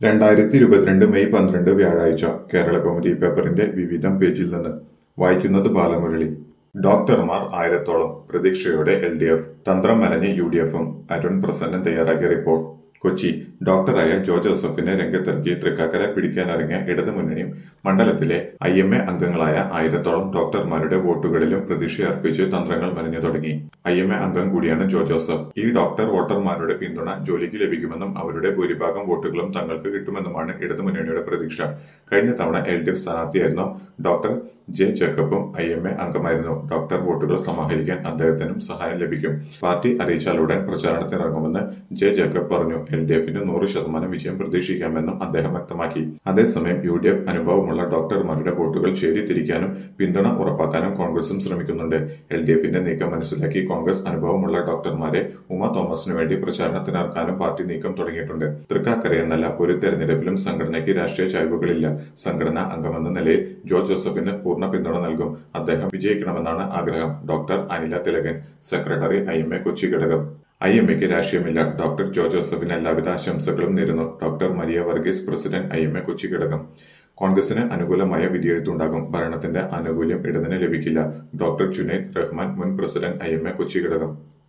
രണ്ടായിരത്തി ഇരുപത്തിരണ്ട് മെയ് പന്ത്രണ്ട് വ്യാഴാഴ്ച കേരള കൗമുദി പേപ്പറിന്റെ വിവിധം പേജിൽ നിന്ന് വായിക്കുന്നത് ബാലമുരളി ഡോക്ടർമാർ ആയിരത്തോളം പ്രതീക്ഷയോടെ എൽ ഡി എഫ് തന്ത്രം മെനഞ്ഞ് യു ഡി എഫും അരുൺ പ്രസന്നൻ തയ്യാറാക്കിയ റിപ്പോർട്ട് കൊച്ചി ഡോക്ടറായ ജോ ജോസഫിനെ രംഗത്തിറക്കി തൃക്കാക്കര പിടിക്കാനിറങ്ങിയ ഇടതുമുന്നണിയും മണ്ഡലത്തിലെ ഐ എം എ അംഗങ്ങളായ ആയിരത്തോളം ഡോക്ടർമാരുടെ വോട്ടുകളിലും പ്രതീക്ഷയർപ്പിച്ച് തന്ത്രങ്ങൾ മെനഞ്ഞു തുടങ്ങി ഐ എം എ അംഗം കൂടിയാണ് ജോ ജോസഫ് ഈ ഡോക്ടർ വോട്ടർമാരുടെ പിന്തുണ ജോലിക്ക് ലഭിക്കുമെന്നും അവരുടെ ഭൂരിഭാഗം വോട്ടുകളും തങ്ങൾക്ക് കിട്ടുമെന്നുമാണ് ഇടതുമുന്നണിയുടെ പ്രതീക്ഷ കഴിഞ്ഞ തവണ എൽ ഡി എഫ് സ്ഥാനാർത്ഥിയായിരുന്ന ഡോക്ടർ ജെ ജേക്കബും ഐ എം എ അംഗമായിരുന്നു ഡോക്ടർ വോട്ടുകൾ സമാഹരിക്കാൻ അദ്ദേഹത്തിനും സഹായം ലഭിക്കും പാർട്ടി അറിയിച്ചാലുടൻ പ്രചാരണത്തിനിറങ്ങുമെന്ന് ജെ ജേക്കബ് പറഞ്ഞു എൽ ഡി എഫിന് നൂറ് ശതമാനം വിജയം പ്രതീക്ഷിക്കാമെന്നും അദ്ദേഹം വ്യക്തമാക്കി അതേസമയം യു ഡി എഫ് അനുഭവമുള്ള ഡോക്ടർമാരുടെ വോട്ടുകൾ ചേരിതിരിക്കാനും പിന്തുണ ഉറപ്പാക്കാനും കോൺഗ്രസും ശ്രമിക്കുന്നുണ്ട് എൽ ഡി എഫിന്റെ നീക്കം മനസ്സിലാക്കി കോൺഗ്രസ് അനുഭവമുള്ള ഡോക്ടർമാരെ ഉമ തോമസിനു വേണ്ടി പ്രചാരണത്തിനിറക്കാനും പാർട്ടി നീക്കം തുടങ്ങിയിട്ടുണ്ട് തൃക്കാക്കരയെന്നല്ല ഒരു തെരഞ്ഞെടുപ്പിലും സംഘടനയ്ക്ക് രാഷ്ട്രീയ ചായ്വുകളില്ല സംഘടനാ അംഗമെന്ന നിലയിൽ ജോ ജോസഫിന് പൂർണ്ണ പിന്തുണ നൽകും അദ്ദേഹം വിജയിക്കണമെന്നാണ് ആഗ്രഹം doctor Anila Thilakan secretary I M A Kochi ഘടകം ഐ എം എക്ക് രാഷ്ട്രീയമില്ല ഡോക്ടർ ജോ ജോസഫിന് എല്ലാവിധ ആശംസകളും നേരുന്നു doctor Maria Varghese president I M A Kochi ഘടകം കോൺഗ്രസിന് അനുകൂലമായ വിധിയെഴുത്തുണ്ടാകും ഭരണത്തിന്റെ ആനുകൂല്യം ഇടതിന് ലഭിക്കില്ല ഡോക്ടർ ജുനൈദ് റഹ്മാൻ മുൻ president I M A Kochi ഘടകം